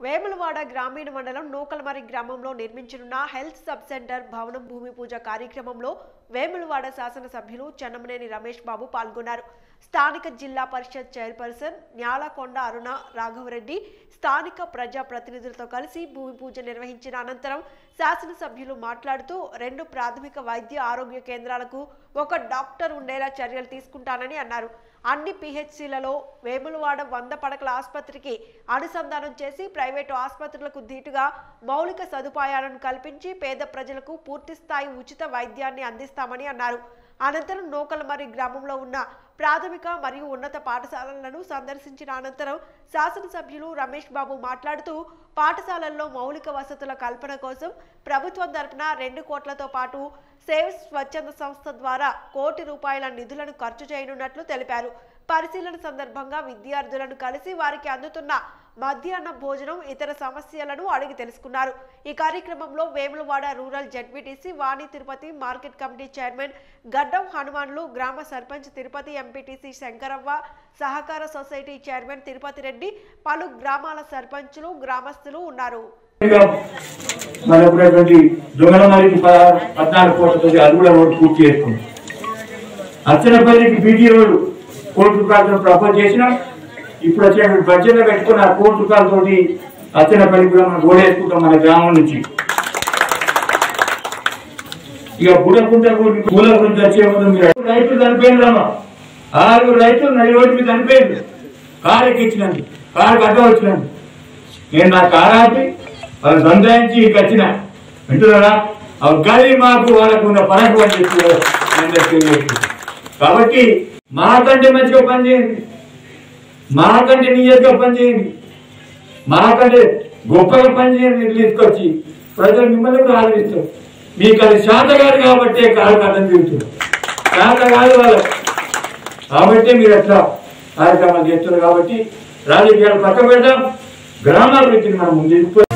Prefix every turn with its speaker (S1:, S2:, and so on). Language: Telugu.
S1: వేములవాడ గ్రామీణ మండలం నూకలమరి గ్రామంలో నిర్మించనున్న హెల్త్ సబ్ సెంటర్ భవనం భూమి పూజ కార్యక్రమంలో వేములవాడ శాసనసభ్యులు చెన్నమనేని రమేష్ బాబు పాల్గొన్నారు స్థానిక జిల్లా పరిషత్ చైర్పర్సన్ న్యాలకొండ అరుణ రాఘవరెడ్డి స్థానిక ప్రజా ప్రతినిధులతో కలిసి భూమి పూజ నిర్వహించిన అనంతరం శాసనసభ్యులు మాట్లాడుతూ రెండు ప్రాథమిక వైద్య ఆరోగ్య కేంద్రాలకు ఒక డాక్టర్ ఉండేలా చర్యలు తీసుకుంటానని అన్నారు అన్ని పిహెచ్సిలలో వేములవాడ వంద పడకల ఆసుపత్రికి అనుసంధానం చేసి ప్రైవేటు ఆసుపత్రులకు ధీటుగా మౌలిక సదుపాయాలను కల్పించి పేద ప్రజలకు పూర్తి స్థాయి ఉచిత వైద్యాన్ని అందిస్తామని అన్నారు అనంతరం నోకలమరి గ్రామంలో ఉన్న ప్రాథమిక మరియు ఉన్నత పాఠశాలలను సందర్శించిన అనంతరం శాసనసభ్యులు రమేష్ బాబు మాట్లాడుతూ పాఠశాలల్లో మౌలిక వసతుల కల్పన కోసం ప్రభుత్వం తరపున రెండు కోట్లతో పాటు సేవ్ స్వచ్ఛంద సంస్థ ద్వారా కోటి రూపాయల నిధులను ఖర్చు చేయనున్నట్లు తెలిపారు పరిశీలన సందర్భంగా విద్యార్థులను కలిసి వారికి అందుతున్న మధ్యాహ్న భోజనం ఇతర సమస్యలను అడిగి తెలుసుకున్నారు ఈ కార్యక్రమంలో Vemulawada rural ZPTC Vani Tirupati market committee chairman Gaddam Hanumanlu గ్రామ సర్పంచ్ తిరుపతి ఎంపీటీసీ శంకరవ్వ సహకార సొసైటీ చైర్మన్ తిరుపతి రెడ్డి పలు గ్రామాల సర్పంచులు గ్రామస్తులు ఉన్నారు
S2: మనకున్నటువంటి దొంగలమరికి పదహారు పద్నాలుగు కోట్లతో అది కూడా రోడ్డు పూర్తి చేసుకుంది అచ్చనపల్లికి బీటీ రోడ్డు కోటి రూపాయలతో ప్రపోజ్ చేసిన ఇప్పుడు వచ్చినటువంటి బడ్జెట్ లో పెట్టుకున్న ఆ కోటి రూపాయలతోటి అచ్చనపల్లికి కూడా మనం ఓడేసుకుంటాం మన గ్రామం నుంచి ఇక బుడకుంట పూల గురించి వచ్చే ముందు మీరు రైతులు చనిపోయినారమ్మా ఆరుగురు రైతులు నడి రోడ్డు మీద చనిపోయింది కారు ఎక్కించినందు కారు కట్ట వచ్చినందు నేను నా కారు ఆపి వాళ్ళు సంతాయించి ఇక వచ్చిన వింటున్నారా ఆ గది మాకు వాళ్ళకు ఉన్న పరకు అని చెప్పి నేను తెలియజేస్తున్నాను. కాబట్టి మాకంటే మంచిగా పని చేయండి మాకంటే నియతగా పని చేయండి మాకంటే గొప్పగా పని చేయండి ఇల్లు తీసుకొచ్చి ప్రజలు మిమ్మల్ని కూడా ఆదరిస్తారు మీకు అది శాత కాదు కాబట్టి కాలు కథం తిరుగుతుంది శాత కాదు వాళ్ళు కాబట్టి మీరు అట్లా కార్యక్రమాలు చేస్తున్నారు కాబట్టి రాజకీయాలు పక్క పెడదాం గ్రామాభివృద్ధిని మనం ముందు